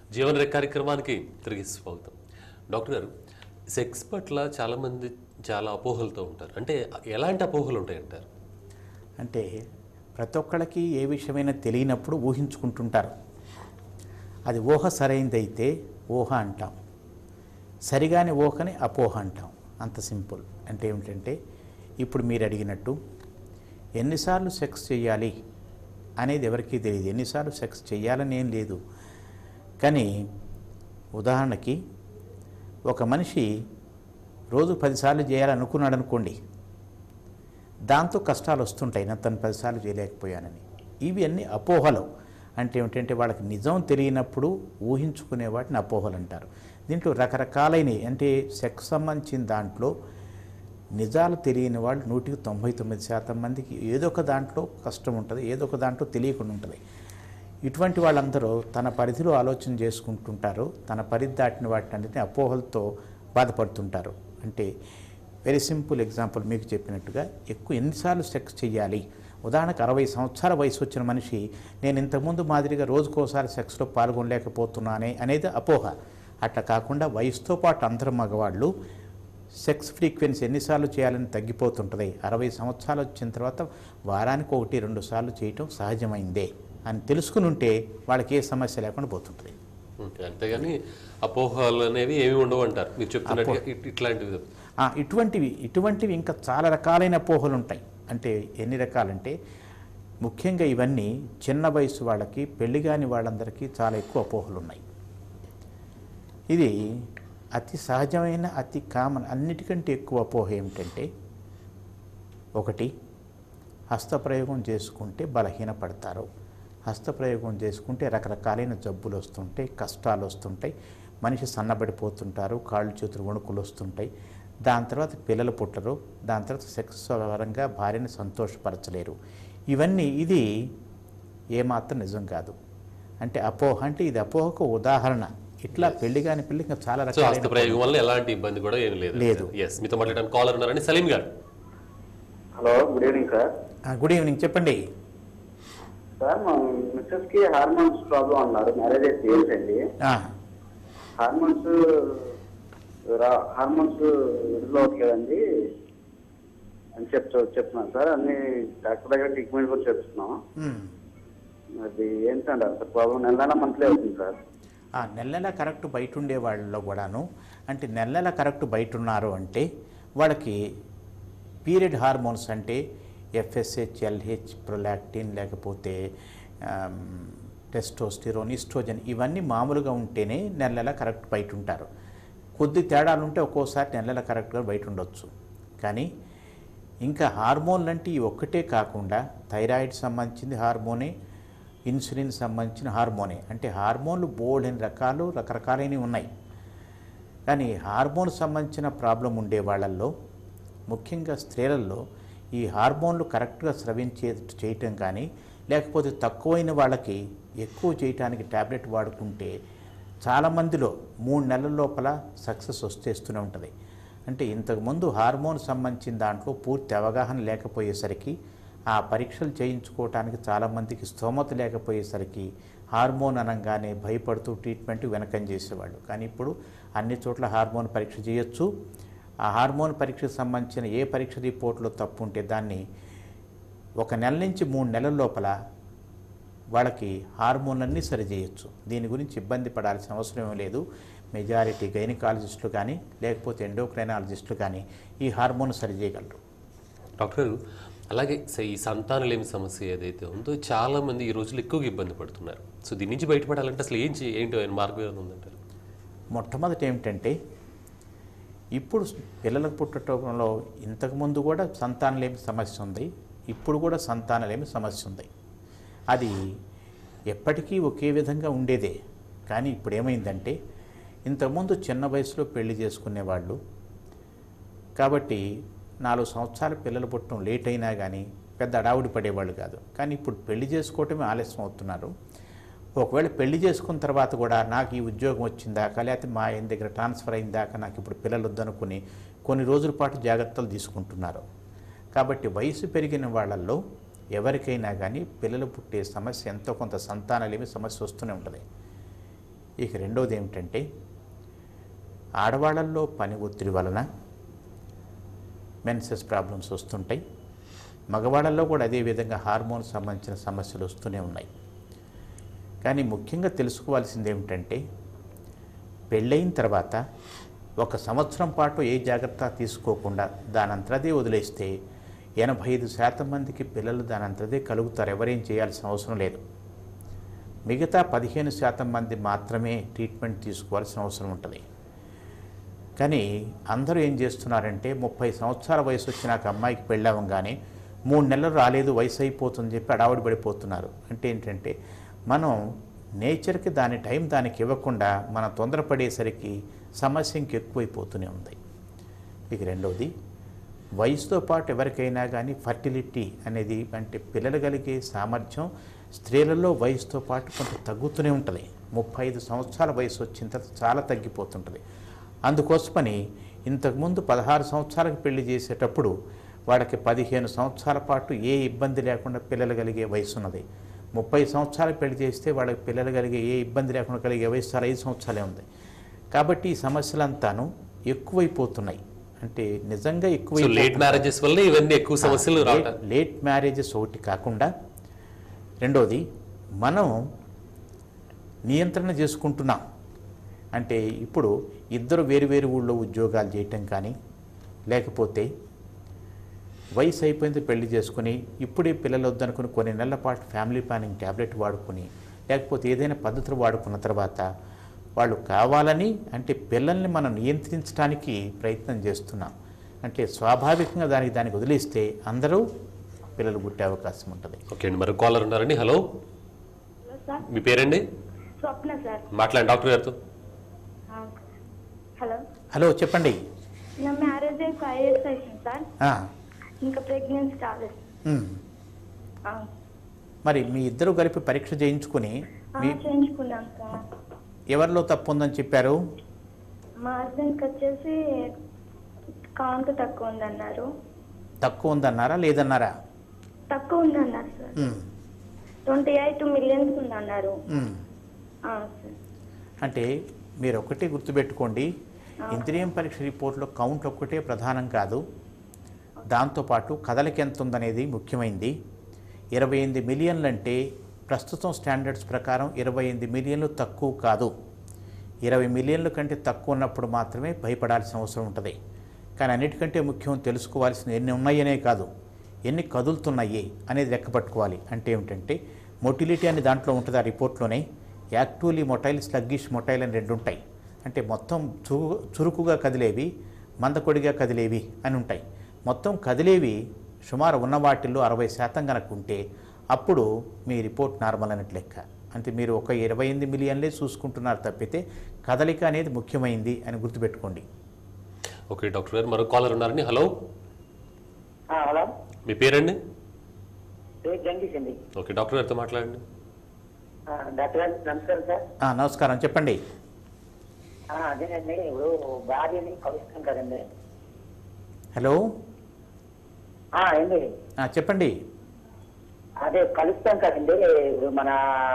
జీవన కార్యక్రమానికి తిరిగి స్వాగతం డాక్టర్ గారు సెక్స్ పట్ల చాలామంది చాలా అపోహలతో ఉంటారు అంటే ఎలాంటి అపోహలు ఉంటాయి అంటారు అంటే ప్రతి ఒక్కళ్ళకి ఏ విషయమైనా తెలియనప్పుడు ఊహించుకుంటుంటారు అది ఊహ సరైనదైతే ఊహ అంటాం సరిగాని ఊహని అపోహ అంటాం అంత సింపుల్ అంటే ఏమిటంటే ఇప్పుడు మీరు అడిగినట్టు ఎన్నిసార్లు సెక్స్ చేయాలి అనేది ఎవరికీ తెలియదు ఎన్నిసార్లు సెక్స్ చేయాలని ఏం లేదు కానీ ఉదాహరణకి ఒక మనిషి రోజు పదిసార్లు చేయాలనుకున్నాడు అనుకోండి దాంతో కష్టాలు వస్తుంటాయి నా తను పదిసార్లు చేయలేకపోయానని ఇవి అన్ని అపోహలు అంటే ఏమిటంటే వాళ్ళకి నిజం తెలియనప్పుడు ఊహించుకునే వాటిని అపోహలు అంటారు దీంట్లో రకరకాలైనవి అంటే సెక్స్ సంబంధించిన దాంట్లో నిజాలు తెలియని వాళ్ళు నూటికి తొంభై తొమ్మిది శాతం మందికి ఏదో ఒక దాంట్లో కష్టం ఉంటుంది ఏదో ఒక దాంట్లో తెలియకుండా ఉంటుంది ఇటువంటి వాళ్ళందరూ తన పరిధిలో ఆలోచన చేసుకుంటుంటారు తన పరిధి దాటిన వాటిని అపోహలతో బాధపడుతుంటారు అంటే వెరీ సింపుల్ ఎగ్జాంపుల్ మీకు చెప్పినట్టుగా ఎక్కువ ఎన్నిసార్లు సెక్స్ చేయాలి ఉదాహరణకు అరవై సంవత్సరాల వయసు వచ్చిన మనిషి నేను ఇంతకుముందు మాదిరిగా రోజుకోసారి సెక్స్లో పాల్గొనలేకపోతున్నానే అనేది అపోహ అట్లా కాకుండా వయసుతో పాటు అందరు మగవాళ్ళు సెక్స్ ఫ్రీక్వెన్సీ ఎన్నిసార్లు చేయాలని తగ్గిపోతుంటుంది అరవై సంవత్సరాలు వచ్చిన తర్వాత వారానికి ఒకటి రెండు సార్లు చేయటం సహజమైందే అని తెలుసుకుని ఉంటే వాళ్ళకి ఏ సమస్య లేకుండా పోతుంటుంది ఓకే అంతేగాని అపోహలు అనేవి ఏమి ఉండవు అంటారు మీరు చెప్తున్నట్టుగా ఇట్- ఇట్లాంటివి ఆ, ఇటువంటివి ఇటువంటివి ఇంకా చాలా రకాలైన అపోహలు ఉంటాయి అంటే ఎన్ని రకాలంటే ముఖ్యంగా ఇవన్నీ చిన్న వయసు వాళ్ళకి పెళ్లి కాని వాళ్ళందరికీ చాలా ఎక్కువ అపోహలు ఉన్నాయి ఇది అతి సహజమైన అతి కామన్ అన్నిటికంటే ఎక్కువ అపోహ ఏమిటంటే ఒకటి హస్తప్రయోగం చేసుకుంటే బలహీనపడతారు హస్తప్రయోగం చేసుకుంటే రకరకాలైన జబ్బులు వస్తుంటాయి కష్టాలు వస్తుంటాయి మనిషి సన్నబడిపోతుంటారు కాళ్ళు చేతులు వణుకులు వస్తుంటాయి దాని తర్వాత పిల్లలు పుట్టరు దాని తర్వాత సెక్స్ పరంగా భార్యని సంతోషపరచలేరు ఇవన్నీ ఇది ఏమాత్రం నిజం కాదు అంటే అపోహ అంటే ఇది అపోహకు ఉదాహరణ ఇట్లా పెళ్లి కాని పెళ్లి ఇంకా చాలా సో హస్త రకాలైన ప్రయోగం వల్ల ఎలాంటి ఇబ్బంది కూడా ఏం లేదు లేదు. ఎస్ మీతో మాట్లాడడానికి కాలర్ ఉన్నారండి Salim garu hello good evening sir ఆ, గుడ్ ఈవినింగ్ చెప్పండి సార్ మా మిస్సెస్ కి హార్మోన్స్ ప్రాబ్లం అన్నారు మ్యారేజ్ అయితే ఇయర్స్ అండి ఆ, హార్మోన్స్ రా- హార్మోన్స్ విడుదల అవ్వట్లేదండి అని చెప్తా చెప్తున్నాను సార్ అన్ని డాక్టర్ దగ్గర ట్రీట్మెంట్ కూడా చెప్తున్నాం ఉమ్. అది ఏంటండి సార్ ప్రాబ్లం నెల నెల మంత్లీ అవుతుంది సార్ ఆ నెల నెల కరెక్ట్ బయట ఉండే వాళ్ళలో కూడాను అంటే నెల నెల కరెక్ట్ బయట ఉన్నారు అంటే వాళ్ళకి పీరియడ్ హార్మోన్స్ అంటే ఎఫ్ఎస్హెచ్ ఎల్హెచ్ ప్రొలాక్టిన్ లేకపోతే ఆమ్, టెస్టోస్టిరోన్ ఈస్ట్రోజన్ ఇవన్నీ మామూలుగా ఉంటేనే నెల నెల కరెక్ట్ బయట ఉంటారు కొద్ది తేడాలు ఉంటే ఒక్కోసారి నెల నెల కరెక్ట్గా బయట ఉండొచ్చు కానీ ఇంకా హార్మోన్లు అంటే ఈ ఒక్కటే కాకుండా థైరాయిడ్ సంబంధించింది హార్మోనే ఇన్సులిన్ సంబంధించిన హార్మోనే అంటే హార్మోన్లు బోల్డెన్ రకాలు రకరకాలైనవి ఉన్నాయి కానీ హార్మోన్ సంబంధించిన ప్రాబ్లం ఉండే వాళ్ళల్లో ముఖ్యంగా స్త్రీలలో ఈ హార్మోన్లు కరెక్ట్గా స్రవించే చేయటం కానీ లేకపోతే తక్కువైన వాళ్ళకి ఎక్కువ చేయటానికి ట్యాబ్లెట్ వాడుకుంటే చాలామందిలో మూడు నెలల లోపల సక్సెస్ వస్తేస్తూనే ఉంటుంది అంటే ఇంతకుముందు హార్మోన్ సంబంధించిన దాంట్లో పూర్తి అవగాహన లేకపోయేసరికి ఆ పరీక్షలు చేయించుకోవటానికి చాలామందికి స్తోమత లేకపోయేసరికి హార్మోన్ అనగానే భయపడుతూ ట్రీట్మెంట్ వెనకం చేసేవాళ్ళు కానీ ఇప్పుడు అన్ని చోట్ల హార్మోన్ పరీక్ష చేయొచ్చు ఆ హార్మోన్ పరీక్షకు సంబంధించిన ఏ పరీక్ష రిపోర్ట్లో తప్పు ఉంటే దాన్ని ఒక నెల నుంచి మూడు నెలల లోపల వాళ్ళకి హార్మోన్లన్నీ సరిచేయొచ్చు దీని గురించి ఇబ్బంది పడాల్సిన అవసరం ఏమీ లేదు మెజారిటీ గైనకాలజిస్టులు కానీ లేకపోతే ఎండోక్రైనాలజిస్టులు కానీ ఈ హార్మోన్ సరిచేయగలరు డాక్టర్ గారు అలాగే స- ఈ సంతానలేమి సమస్య ఏదైతే ఉందో చాలా మంది ఈ రోజులు ఎక్కువగా ఇబ్బంది పడుతున్నారు సో దీని నుంచి బయటపడాలంటే అసలు ఏం చే- ఏంటో ఆయన మార్గం ఏమైనా ఉందంటారు మొట్టమొదటి ఏమిటంటే ఇప్పుడు పిల్లలకు పుట్టడంలో ఇంతకుముందు కూడా సంతానలేమి సమస్య ఉంది ఇప్పుడు కూడా సంతానలేమి సమస్య ఉంది అది ఎప్పటికీ ఒకే విధంగా ఉండేదే కానీ ఇప్పుడు ఏమైందంటే ఇంతకుముందు చిన్న వయసులో పెళ్లి చేసుకునేవాళ్ళు కాబట్టి నాలుగు సంవత్సరాల పిల్లలు పుట్టడం లేట్ అయినా కానీ పెద్ద అడావుడి పడేవాళ్ళు కాదు కానీ ఇప్పుడు పెళ్లి చేసుకోవటమే ఆలస్యం అవుతున్నారు ఒకవేళ పెళ్లి చేసుకున్న తర్వాత కూడా నాకు ఈ ఉద్యోగం వచ్చిందాక లేకపోతే మా ఆయన దగ్గర ట్రాన్స్ఫర్ అయిందాక నాకు ఇప్పుడు పిల్లలు వద్దనుకుని కొన్ని రోజుల పాటు జాగ్రత్తలు తీసుకుంటున్నారు కాబట్టి వయసు పెరిగిన వాళ్ళల్లో ఎవరికైనా కానీ పిల్లలు పుట్టే సమస్య ఎంతో కొంత సంతానలేమి సమస్య వస్తూనే ఉంటుంది ఇక రెండవది ఏమిటంటే ఆడవాళ్ళల్లో పని ఒత్తిడి వలన మెన్సెస్ ప్రాబ్లమ్స్ వస్తుంటాయి మగవాళ్ళల్లో కూడా అదే విధంగా హార్మోన్ సంబంధించిన సమస్యలు వస్తూనే ఉన్నాయి కానీ ముఖ్యంగా తెలుసుకోవాల్సింది ఏమిటంటే పెళ్ళయిన తర్వాత ఒక సంవత్సరం పాటు ఏ జాగ్రత్త తీసుకోకుండా దానంతరదే వదిలేస్తే ఎనభై ఐదు శాతం మందికి పిల్లలు దానంతరదే కలుగుతారు ఎవరేం చేయాల్సిన అవసరం లేదు మిగతా పదిహేను శాతం మంది మాత్రమే ట్రీట్మెంట్ తీసుకోవాల్సిన అవసరం ఉంటుంది కానీ అందరూ ఏం చేస్తున్నారంటే ముప్పై సంవత్సరాల వయసు వచ్చినాక అమ్మాయికి పెళ్ళవంగానే మూడు నెలలు రాలేదు వయసు అయిపోతుందని చెప్పి అడావుడి పడిపోతున్నారు అంటే ఏంటంటే మనం నేచర్కి దాని టైం దానికి ఇవ్వకుండా మనం తొందరపడేసరికి సమస్య ఇంకెక్కువైపోతూనే ఉంది ఇక రెండవది వయసుతో పాటు ఎవరికైనా కానీ ఫర్టిలిటీ అనేది అంటే పిల్లలు కలిగే సామర్థ్యం స్త్రీలలో వయసుతో పాటు కొంత తగ్గుతూనే ఉంటుంది ముప్పై ఐదు సంవత్సరాల వయసు వచ్చిన తర్వాత చాలా తగ్గిపోతుంటుంది అందుకోసమని ఇంతకుముందు పదహారు సంవత్సరాలకు పెళ్లి చేసేటప్పుడు వాళ్ళకి పదిహేను సంవత్సరాల పాటు ఏ ఇబ్బంది లేకుండా పిల్లలు కలిగే వయసు ఉన్నది ముప్పై సంవత్సరాలు పెళ్లి చేస్తే వాళ్ళకి పిల్లలు కలిగే ఏ ఇబ్బంది లేకుండా కలిగే వయసు చాలా ఐదు సంవత్సరాలే ఉంది కాబట్టి ఈ సమస్యలంతాను ఎక్కువైపోతున్నాయి అంటే నిజంగా సో ఎక్కువ లేట్ మ్యారేజెస్ వల్ల ఇవన్నీ ఎక్కువ సమస్యలు రావటం లేట్ మ్యారేజెస్ ఒకటి కాకుండా రెండోది మనం నియంత్రణ చేసుకుంటున్నాం అంటే ఇప్పుడు ఇద్దరు వేరు వేరు ఊళ్ళో ఉద్యోగాలు చేయటం కానీ లేకపోతే వయసు అయిపోయింది పెళ్లి చేసుకుని ఇప్పుడే పిల్లలు వద్దనుకుని కొన్ని నెలల పాటు ఫ్యామిలీ ప్లానింగ్ ట్యాబ్లెట్ వాడుకుని లేకపోతే ఏదైనా పద్ధతులు వాడుకున్న తర్వాత వాళ్ళు కావాలని అంటే పిల్లల్ని మనం నియంత్రించడానికి ప్రయత్నం చేస్తున్నాం అంటే స్వాభావికంగా దానికి దానికి వదిలేస్తే అందరూ పిల్లలు పుట్టే అవకాశం ఉంటుంది ఓకే అండి మరి కాలర్ ఉన్నారండి హలో హలో సార్ మీ పేరండి స్వప్న సార్ మాట్లాడండి డాక్టర్ గారితో ఆ, హలో హలో చెప్పండి నా మ్యారేజ్ అయ్యి ఫైవ్ ఇయర్స్ అవుతుంది సార్ ఆ, ఇంకా ప్రెగ్నెన్సీ రాలేదు ఉమ్. ఆ, మరి మీ ఇద్దరు కలిపి పరీక్ష చేయించుకుని ఆ, మీ చేయించుకున్నాం సార్ ఎవరిలో తప్పు ఉందని చెప్పారు మా హస్బెండ్కి వచ్చేసి కౌంట్ తక్కువ ఉందన్నారు తక్కువ ఉందన్నారా లేదన్నారా తక్కువ ఉందన్నారు sir um, twenty eight millions ఉందన్నారు ఉమ్. ఆ, సార్ అంటే మీరు ఒకటే గుర్తుపెట్టుకోండి ఇంద్రియం పరీక్ష రిపోర్ట్లో కౌంట్ ఒక్కటే ప్రధానం కాదు దాంతోపాటు కదలిక ఎంత ఉందనేది ముఖ్యమైనది ఇరవై ఎనిమిది మిలియన్లు అంటే ప్రస్తుతం స్టాండర్డ్స్ ప్రకారం ఇరవై ఎనిమిది మిలియన్లు తక్కువ కాదు ఇరవై మిలియన్ల కంటే తక్కువ ఉన్నప్పుడు మాత్రమే భయపడాల్సిన అవసరం ఉంటుంది కానీ అన్నిటికంటే ముఖ్యం తెలుసుకోవాల్సిన ఎన్ని ఉన్నాయనే కాదు ఎన్ని కదులుతున్నాయి అనేది లెక్క పట్టుకోవాలి అంటే ఏమిటంటే మొటిలిటీ అని దాంట్లో ఉంటుంది ఆ రిపోర్ట్లోనే యాక్టివ్లీ మొటైల్ స్లగ్గిష్ మొటైల్ అని రెండు ఉంటాయి అంటే మొత్తం చు చురుకుగా కదిలేవి మందకొడిగా కదిలేవి అని ఉంటాయి మొత్తం కదిలేవి సుమారు ఉన్న వాటిల్లో అరవై శాతం కనుక ఉంటే అప్పుడు మీ రిపోర్ట్ నార్మల్ అన్నట్టు లెక్క అంటే మీరు ఒక ఇరవై ఎనిమిది మిలియన్లే చూసుకుంటున్నారు తప్పితే కదలిక అనేది ముఖ్యమైంది అని గుర్తుపెట్టుకోండి ఓకే డాక్టర్ గారు మరో కాలర్ ఉన్నారండి హలో ఆ, హలో మీ పేరండి పేరు జంగీష్ అండి ఓకే డాక్టర్ గారితో మాట్లాడండి ఆ, డాక్టర్ గారు నమస్కారం సార్ ఆ, నమస్కారం చెప్పండి ఆ, అదేనండి ఇప్పుడు భార్యని కలుస్తాం కదండి హలో ఆ, ఏండి ఆ, చెప్పండి అదే కలుస్తాం కదండి ఇప్పుడు మన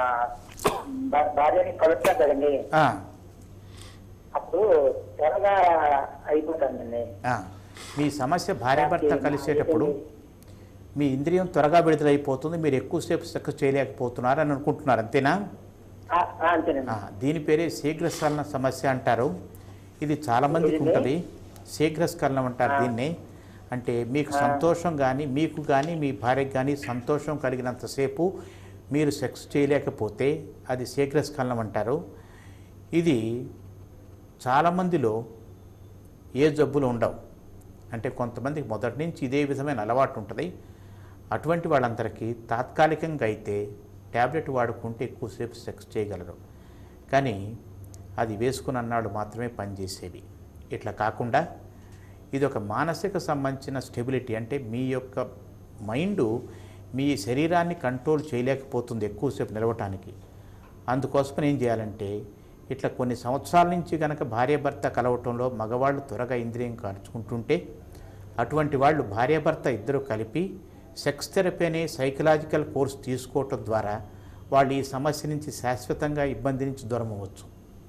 భా- భార్యని కలుస్తాం కదండి ఆ, అప్పుడు త్వరగా అయిపోతుందండి ఆ, మీ సమస్య భార్యాభర్త కలిసేటప్పుడు మీ ఇంద్రియం త్వరగా విడుదలైపోతుంది మీరు ఎక్కువసేపు సక్సెస్ చేయలేకపోతున్నారు అని అనుకుంటున్నారు అంతేనా ఆ, ఆ, అంతేనండి ఆ, దీని పేరే శీఘ్రస్ఖలన సమస్య అంటారు ఇది చాలామందికి ఏంటండి? ఉంటుంది శీఘ్రస్ఖలనం అంటారు దీన్ని అంటే మీకు సంతోషం కానీ మీకు కానీ మీ భార్యకి కానీ సంతోషం కలిగినంతసేపు మీరు సెక్స్ చేయలేకపోతే అది శీఘ్రస్ఖలనం అంటారు ఇది చాలామందిలో ఏ జబ్బులు ఉండవు అంటే కొంతమందికి మొదటి నుంచి ఇదే విధమైన అలవాటు ఉంటుంది అటువంటి వాళ్ళందరికీ తాత్కాలికంగా అయితే ట్యాబ్లెట్ వాడుకుంటే ఎక్కువసేపు సెక్స్ చేయగలరు కానీ అది వేసుకుని అన్నాడు మాత్రమే పనిచేసేవి ఇట్లా కాకుండా ఇది ఒక మానసిక సంబంధించిన స్టెబిలిటీ అంటే మీ యొక్క మైండ్ మీ శరీరాన్ని కంట్రోల్ చేయలేకపోతుంది ఎక్కువసేపు నిలవటానికి అందుకోసం ఏం చేయాలంటే ఇట్లా కొన్ని సంవత్సరాల నుంచి కనుక భార్యాభర్త కలవటంలో మగవాళ్ళు త్వరగా ఇంద్రియం కార్చుకుంటుంటే అటువంటి వాళ్ళు భార్యాభర్త ఇద్దరు కలిపి సెక్స్ థెరపీ అనే సైకలాజికల్ కోర్స్ తీసుకోవటం ద్వారా వాళ్ళు ఈ సమస్య నుంచి శాశ్వతంగా ఇబ్బంది నుంచి దూరం అవ్వచ్చు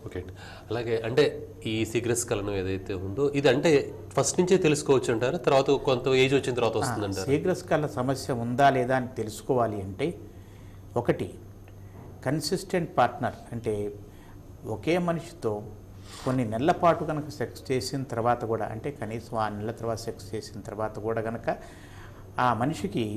ఓకే అండి అలాగే అంటే ఈ శీఘ్రస్ఖలనం ఏదైతే ఉందో ఇది అంటే ఫస్ట్ నుంచే తెలుసుకోవచ్చు అంటారా తర్వాత కొంత ఏజ్ వచ్చిన తర్వాత వస్తుందంటారా శీఘ్రస్కలన సమస్య ఉందా లేదా అని తెలుసుకోవాలి అంటే ఒకటి కన్సిస్టెంట్ పార్ట్నర్ అంటే ఒకే మనిషితో కొన్ని నెలల పాటు కనుక సెక్స్ చేసిన తర్వాత కూడా అంటే కనీసం ఆ నెలల తర్వాత సెక్స్ చేసిన తర్వాత కూడా కనుక ఆ మనిషికి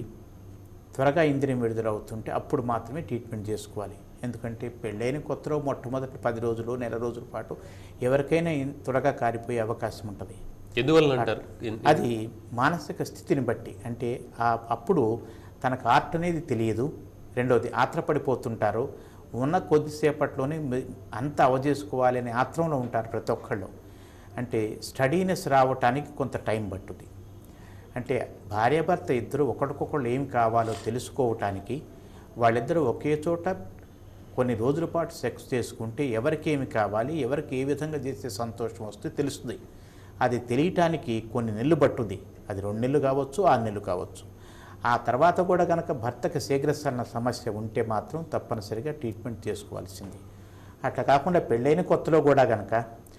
త్వరగా ఇంద్రియం విడుదలవుతుంటే అప్పుడు మాత్రమే ట్రీట్మెంట్ చేసుకోవాలి ఎందుకంటే పెళ్ళైన కొత్తలో మొట్టమొదటి పది రోజులు నెల రోజుల పాటు ఎవరికైనా ఇన్- త్వరగా కారిపోయే అవకాశం ఉంటుంది ఎందువల్ల అంటారు ఎన్- అది మానసిక స్థితిని బట్టి అంటే ఆ అప్పుడు తనకు ఆర్ట్ అనేది తెలియదు రెండోది ఆత్రపడిపోతుంటారు ఉన్న కొద్దిసేపట్లోనే మి- అంతా అవజేసుకోవాలి అనే ఆత్రంలో ఉంటారు ప్రతి ఒక్కళ్ళు అంటే స్టడీనెస్ రావటానికి కొంత టైం పట్టుద్ది అంటే భార్యాభర్త ఇద్దరు ఒకరికొకళ్ళు ఏం కావాలో తెలుసుకోవటానికి వాళ్ళిద్దరూ ఒకే చోట కొన్ని రోజుల పాటు సెక్స్ చేసుకుంటే ఎవరికి ఏమి కావాలి ఎవరికి ఏ విధంగా చేస్తే సంతోషం వస్తే తెలుస్తుంది అది తెలియటానికి కొన్ని నెలలు పట్టుద్ది అది రెండు నెలలు కావచ్చు ఆరు నెలలు కావచ్చు ఆ తర్వాత కూడా కనుక భర్తకి శీఘ్రస్కరణ సమస్య ఉంటే మాత్రం తప్పనిసరిగా ట్రీట్మెంట్ చేసుకోవాల్సింది అట్లా కాకుండా పెళ్ళైన కొత్తలో కూడా కనుక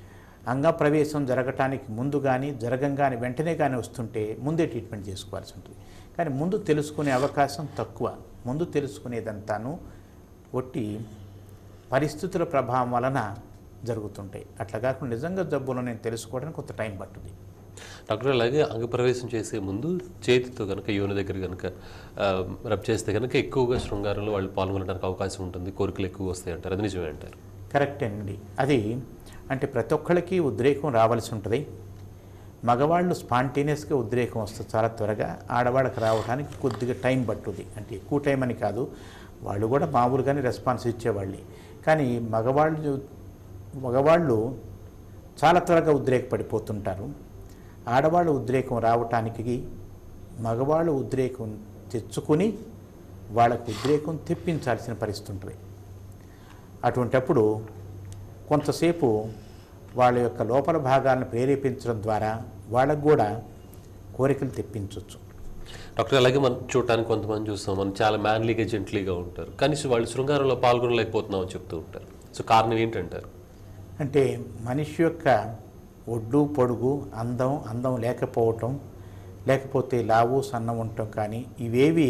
అంగప్రవేశం జరగటానికి ముందు కానీ జరగంగానే వెంటనే కానీ వస్తుంటే ముందే ట్రీట్మెంట్ చేసుకోవాల్సి ఉంటుంది కానీ ముందు తెలుసుకునే అవకాశం తక్కువ ముందు తెలుసుకునేదంతాను ఒట్టి పరిస్థితుల ప్రభావం వలన జరుగుతుంటాయి అట్లా కాకుండా నిజంగా జబ్బులు నేను తెలుసుకోవడానికి కొంత టైం పట్టుద్ది డాక్టర్ అలాగే అంగప్రవేశం చేసే ముందు చేతితో కనుక యోని దగ్గర కనుక రబ్ చేస్తే కనుక ఎక్కువగా శృంగారంలో వాళ్ళు పాల్గొనడానికి అవకాశం ఉంటుంది కోరికలు ఎక్కువ వస్తాయి అంటారు అది నిజమే అంటారు కరెక్ట్ అండి అది అంటే ప్రతి ఒక్కళ్ళకి ఉద్రేకం రావాల్సి ఉంటుంది మగవాళ్ళు స్పాంటేనియస్గా ఉద్రేకం వస్తుంది చాలా త్వరగా ఆడవాళ్ళకి రావడానికి కొద్దిగా టైం పట్టుద్ది అంటే ఎక్కువ టైం అని కాదు వాళ్ళు కూడా మామూలుగానే రెస్పాన్స్ ఇచ్చేవాళ్ళే కానీ మగవాళ్ళు మగవాళ్ళు చాలా త్వరగా ఉద్రేకపడిపోతుంటారు ఆడవాళ్ళు ఉద్రేకం రావటానికి మగవాళ్ళు ఉద్రేకం తెచ్చుకొని వాళ్ళకు ఉద్రేకం తెప్పించాల్సిన పరిస్థితి ఉంటుంది అటువంటప్పుడు కొంతసేపు వాళ్ళ యొక్క లోపల భాగాలను ప్రేరేపించడం ద్వారా వాళ్ళకు కూడా కోరికలు తెప్పించవచ్చు డాక్టర్ అలాగే మనం చూడటానికి కొంతమంది చూస్తాం మనం చాలా మ్యాన్లీగా జెంట్లీగా ఉంటారు కానీ వాళ్ళు శృంగారంలో పాల్గొనలేకపోతున్నాం అని చెప్తూ ఉంటారు సో కారణం ఏంటంటారు అంటే మనిషి యొక్క ఒడ్డు పొడుగు అందం అందం లేకపోవటం లేకపోతే లావు సన్నం ఉండటం కానీ ఇవేవి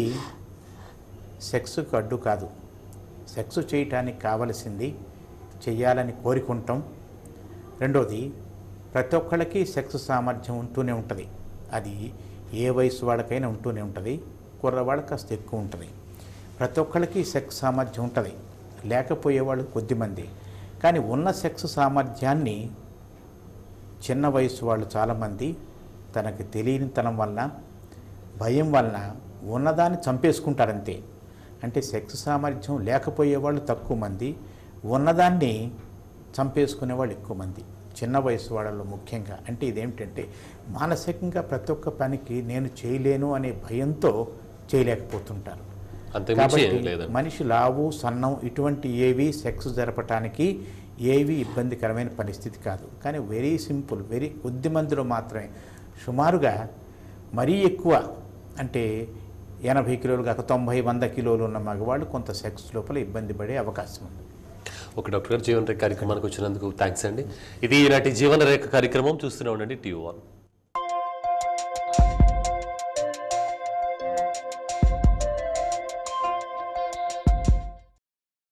సెక్స్కు అడ్డు కాదు సెక్స్ చేయటానికి కావలసింది చెయ్యాలని కోరుకుంటాం రెండోది ప్రతి ఒక్కళ్ళకి సెక్స్ సామర్థ్యం ఉంటూనే ఉంటుంది అది ఏ వయసు వాళ్ళకైనా ఉంటూనే ఉంటుంది కుర్రవాళ్ళకి కాస్త ఎక్కువ ఉంటుంది ప్రతి ఒక్కళ్ళకి సెక్స్ సామర్థ్యం ఉంటుంది లేకపోయేవాళ్ళు కొద్దిమంది కానీ ఉన్న సెక్స్ సామర్థ్యాన్ని చిన్న వయసు వాళ్ళు చాలామంది తనకి తెలియనితనం వలన భయం వలన ఉన్నదాన్ని చంపేసుకుంటారంతే అంటే సెక్స్ సామర్థ్యం లేకపోయే వాళ్ళు తక్కువ మంది ఉన్నదాన్ని చంపేసుకునే వాళ్ళు ఎక్కువ మంది చిన్న వయసు వాళ్ళలో ముఖ్యంగా అంటే ఇదేమిటంటే మానసికంగా ప్రతి ఒక్క పనికి నేను చేయలేను అనే భయంతో చేయలేకపోతుంటారు అంతకుమించి ఏం కాబట్టి లేదండి మనిషి లావు సన్నం ఇటువంటి ఏవి సెక్స్ జరపటానికి ఏవి ఇబ్బందికరమైన పరిస్థితి కాదు కానీ వెరీ సింపుల్ వెరీ కొద్ది మందిలో మాత్రమే సుమారుగా మరీ ఎక్కువ అంటే ఎనభై కిలోలు కాక తొంభై వంద కిలోలు ఉన్న మగవాళ్ళు కొంత సెక్స్ లోపల ఇబ్బంది పడే అవకాశం ఉంది ఒక డాక్టర్ గారు జీవన రేఖ కార్యక్రమానికి వచ్చినందుకు థ్యాంక్స్ అండి ఇది ఈనాటి జీవన రేఖ కార్యక్రమం చూస్తూనే ఉండండి టీవీ వన్